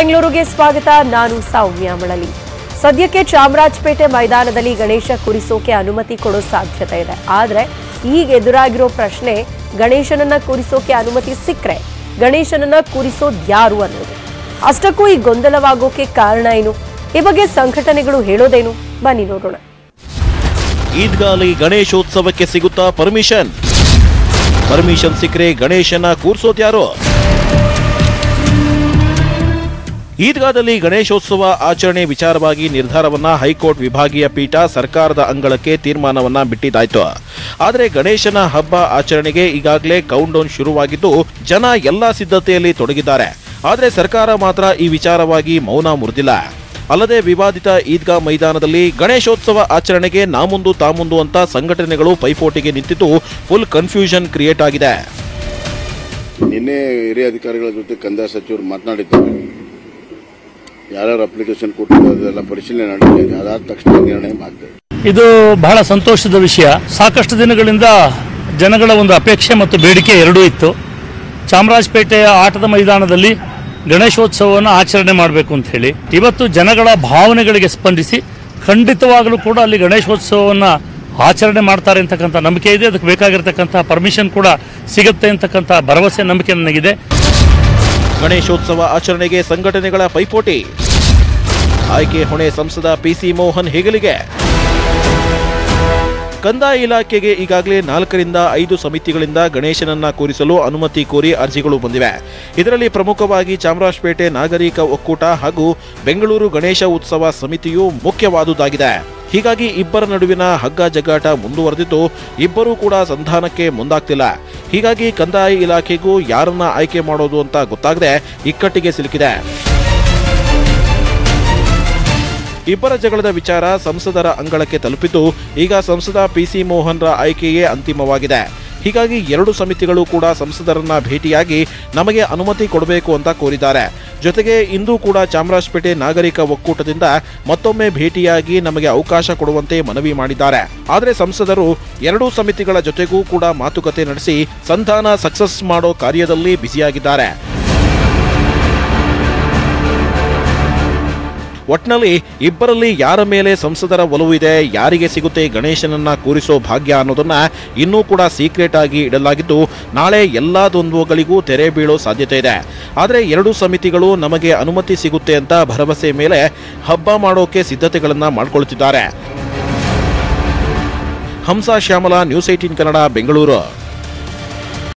ಬೆಂಗಳೂರಿಗೆ ಸ್ವಾಗತ ನಾನು ಸೌಮ್ಯ ಮಳಲಿ ಸದ್ಯಕ್ಕೆ ಚಾಮರಾಜಪೇಟೆ ಮೈದಾನದಲ್ಲಿ ಗಣೇಶ ಕೂರಿಸೋಕೆ ಅನುಮತಿ ಕೊಡೋ ಸಾಧ್ಯತೆ ಇದೆ ಆದ್ರೆ ಈಗ ಎದುರಾಗಿರೋ ಪ್ರಶ್ನೆ ಗಣೇಶನನ್ನ ಕೂರಿಸೋಕೆ ಅನುಮತಿ ಸಿಕ್ಕರೆ ಗಣೇಶನನ್ನ ಕೂರಿಸೋದ್ ಯಾರು ಅನ್ನೋದು ಅಷ್ಟಕ್ಕೂ ಈ ಗೊಂದಲವಾಗೋಕೆ ಕಾರಣ ಏನು ಈ ಬಗ್ಗೆ ಸಂಘಟನೆಗಳು ಹೇಳೋದೇನು ಬನ್ನಿ ನೋಡೋಣ ಈದ್ಗಾಲಿ ಗಣೇಶೋತ್ಸವಕ್ಕೆ ಸಿಗುತ್ತಾ ಪರ್ಮಿಷನ್ ಪರ್ಮಿಷನ್ ಸಿಕ್ಕರೆ ಗಣೇಶನ ಕೂರ್ಸೋದ್ಯಾರು ಈದ್ಗಾದಲ್ಲಿ ಗಣೇಶೋತ್ಸವ ಆಚರಣೆ ವಿಚಾರವಾಗಿ ನಿರ್ಧಾರವನ್ನ ಹೈಕೋರ್ಟ್ ವಿಭಾಗೀಯ ಪೀಠ ಸರ್ಕಾರದ ಅಂಗಳಕ್ಕೆ ತೀರ್ಮಾನವನ್ನ ಬಿಟ್ಟಿದ್ದಾಯ್ತು ಆದರೆ ಗಣೇಶನ ಹಬ್ಬ ಆಚರಣೆಗೆ ಈಗಾಗಲೇ ಕೌಂಟ್ ಡೌನ್ ಶುರುವಾಗಿದ್ದು ಜನ ಎಲ್ಲಾ ಸಿದ್ಧತೆಯಲ್ಲಿ ತೊಡಗಿದ್ದಾರೆ ಆದರೆ ಸರ್ಕಾರ ಮಾತ್ರ ಈ ವಿಚಾರವಾಗಿ ಮೌನ ಮುರಿದಿಲ್ಲ ಅಲ್ಲದೆ ವಿವಾದಿತ ಈದ್ಗಾ ಮೈದಾನದಲ್ಲಿ ಗಣೇಶೋತ್ಸವ ಆಚರಣೆಗೆ ನಾಮುಂದು ತಾಮುಂದು ಅಂತ ಸಂಘಟನೆಗಳು ಪೈಪೋಟಿಗೆ ನಿಂತಿದ್ದು ಫುಲ್ ಕನ್ಫ್ಯೂಷನ್ ಕ್ರಿಯೇಟ್ ಆಗಿದೆ ನಿನ್ನೆ ಹಿರಿಯ ಅಧಿಕಾರಿಗಳ ಜೊತೆ ಕಂದಾಯ ಸಚಿವರು ಮಾತನಾಡಿದ್ದಾರೆ ಯಾರ್ಯಾರು ಅಪ್ಲಿಕೇಶನ್ ಕೊಟ್ಟಿದ್ದಾರೆ ಅದೆಲ್ಲ ಪರಿಶೀಲನೆ ನಡೀತಾ ಇದೆ ಅದಾದ ತಕ್ಷಣ ನಿರ್ಣಯ ಮಾಡ್ತೇವೆ ಇದು ಬಹಳ ಸಂತೋಷದ ವಿಷಯ ಸಾಕಷ್ಟು ದಿನಗಳಿಂದ ಜನಗಳ ಒಂದು ಅಪೇಕ್ಷೆ ಮತ್ತು ಬೇಡಿಕೆ ಎರಡೂ ಇತ್ತು ಚಾಮರಾಜಪೇಟೆಯ ಆಟದ ಮೈದಾನದಲ್ಲಿ ಗಣೇಶೋತ್ಸವವನ್ನು ಆಚರಣೆ ಮಾಡಬೇಕು ಅಂತ ಹೇಳಿ ಇವತ್ತು ಜನಗಳ ಭಾವನೆಗಳಿಗೆ ಸ್ಪಂದಿಸಿ ಖಂಡಿತವಾಗಲೂ ಕೂಡ ಅಲ್ಲಿ ಗಣೇಶೋತ್ಸವವನ್ನು ಆಚರಣೆ ಮಾಡ್ತಾರೆ ಅಂತಕ್ಕಂಥ ನಂಬಿಕೆ ಇದೆ ಅದಕ್ಕೆ ಬೇಕಾಗಿರ್ತಕ್ಕಂಥ ಪರ್ಮಿಷನ್ ಕೂಡ ಸಿಗುತ್ತೆ ಅಂತಕ್ಕಂಥ ಭರವಸೆ ನಂಬಿಕೆ ನನಗಿದೆ ಗಣೇಶೋತ್ಸವ ಆಚರಣೆಗೆ ಸಂಘಟನೆಗಳ ಪೈಪೋಟಿ ಆಯ್ಕೆ ಹೊಣೆ ಸಂಸದ ಪಿಸಿ ಮೋಹನ್ ಹೆಗಲಿಗೆ ಕಂದಾಯ ಇಲಾಖೆಗೆ ಈಗಾಗಲೇ ನಾಲ್ಕರಿಂದ ಐದು ಸಮಿತಿಗಳಿಂದ ಗಣೇಶನನ್ನ ಕೂರಿಸಲು ಅನುಮತಿ ಕೋರಿ ಅರ್ಜಿಗಳು ಬಂದಿವೆ ಇದರಲ್ಲಿ ಪ್ರಮುಖವಾಗಿ ಚಾಮರಾಜಪೇಟೆ ನಾಗರಿಕ ಒಕ್ಕೂಟ ಹಾಗೂ ಬೆಂಗಳೂರು ಗಣೇಶ ಉತ್ಸವ ಸಮಿತಿಯು ಮುಖ್ಯವಾದುದಾಗಿದೆ ಹೀಗಾಗಿ ಇಬ್ಬರ ನಡುವಿನ ಹಗ್ಗ ಜಗ್ಗಾಟ ಮುಂದುವರೆದಿದ್ದು ಇಬ್ಬರೂ ಕೂಡ ಸಂಧಾನಕ್ಕೆ ಮುಂದಾಗ್ತಿಲ್ಲ ಹೀಗಾಗಿ ಕಂದಾಯ ಇಲಾಖೆಗೂ ಯಾರನ್ನ ಆಯ್ಕೆ ಮಾಡೋದು ಅಂತ ಗೊತ್ತಾಗದೆ ಇಕ್ಕಟ್ಟಿಗೆ ಸಿಲುಕಿದೆ ಇಬ್ಬರ ಜಗಳದ ವಿಚಾರ ಸಂಸದರ ಅಂಗಳಕ್ಕೆ ತಲುಪಿದ್ದು ಈಗ ಸಂಸದ ಪಿಸಿ ಮೋಹನ್ರ ಆಯ್ಕೆಯೇ ಅಂತಿಮವಾಗಿದೆ ಹೀಗಾಗಿ ಎರಡು ಸಮಿತಿಗಳು ಕೂಡ ಸಂಸದರನ್ನ ಭೇಟಿಯಾಗಿ ನಮಗೆ ಅನುಮತಿ ಕೊಡಬೇಕು ಅಂತ ಕೋರಿದ್ದಾರೆ ಜೊತೆಗೆ ಇಂದು ಕೂಡ ಚಾಮರಾಜಪೇಟೆ ನಾಗರಿಕ ಒಕ್ಕೂಟದಿಂದ ಮತ್ತೊಮ್ಮೆ ಭೇಟಿಯಾಗಿ ನಮಗೆ ಅವಕಾಶ ಕೊಡುವಂತೆ ಮನವಿ ಮಾಡಿದ್ದಾರೆ ಆದರೆ ಸಂಸದರು ಎರಡೂ ಸಮಿತಿಗಳ ಜೊತೆಗೂ ಕೂಡ ಮಾತುಕತೆ ನಡೆಸಿ ಸಂಧಾನ ಸಕ್ಸಸ್ ಮಾಡೋ ಕಾರ್ಯದಲ್ಲಿ ಬ್ಯುಸಿಯಾಗಿದ್ದಾರೆ ಒಟ್ನಲ್ಲಿ ಇಬ್ಬರಲ್ಲಿ ಯಾರ ಮೇಲೆ ಸಂಸದರ ಒಲವು ಇದೆ ಯಾರಿಗೆ ಸಿಗುತ್ತೆ ಗಣೇಶನನ್ನ ಕೂರಿಸೋ ಭಾಗ್ಯ ಅನ್ನೋದನ್ನ ಇನ್ನೂ ಕೂಡ ಸೀಕ್ರೆಟ್ ಆಗಿ ಇಡಲಾಗಿದ್ದು ನಾಳೆ ಎಲ್ಲಾ ದ್ವಂದ್ವಗಳಿಗೂ ತೆರೆ ಬೀಳೋ ಸಾಧ್ಯತೆ ಇದೆ ಆದರೆ ಎರಡೂ ಸಮಿತಿಗಳು ನಮಗೆ ಅನುಮತಿ ಸಿಗುತ್ತೆ ಅಂತ ಭರವಸೆ ಮೇಲೆ ಹಬ್ಬ ಮಾಡೋಕೆ ಸಿದ್ಧತೆಗಳನ್ನ ಮಾಡ್ಕೊಳ್ತಿದ್ದಾರೆ ಹಂಸ ಶ್ಯಾಮಲ ನ್ಯೂಸ್ ಏಟೀನ್ ಕನ್ನಡ ಬೆಂಗಳೂರು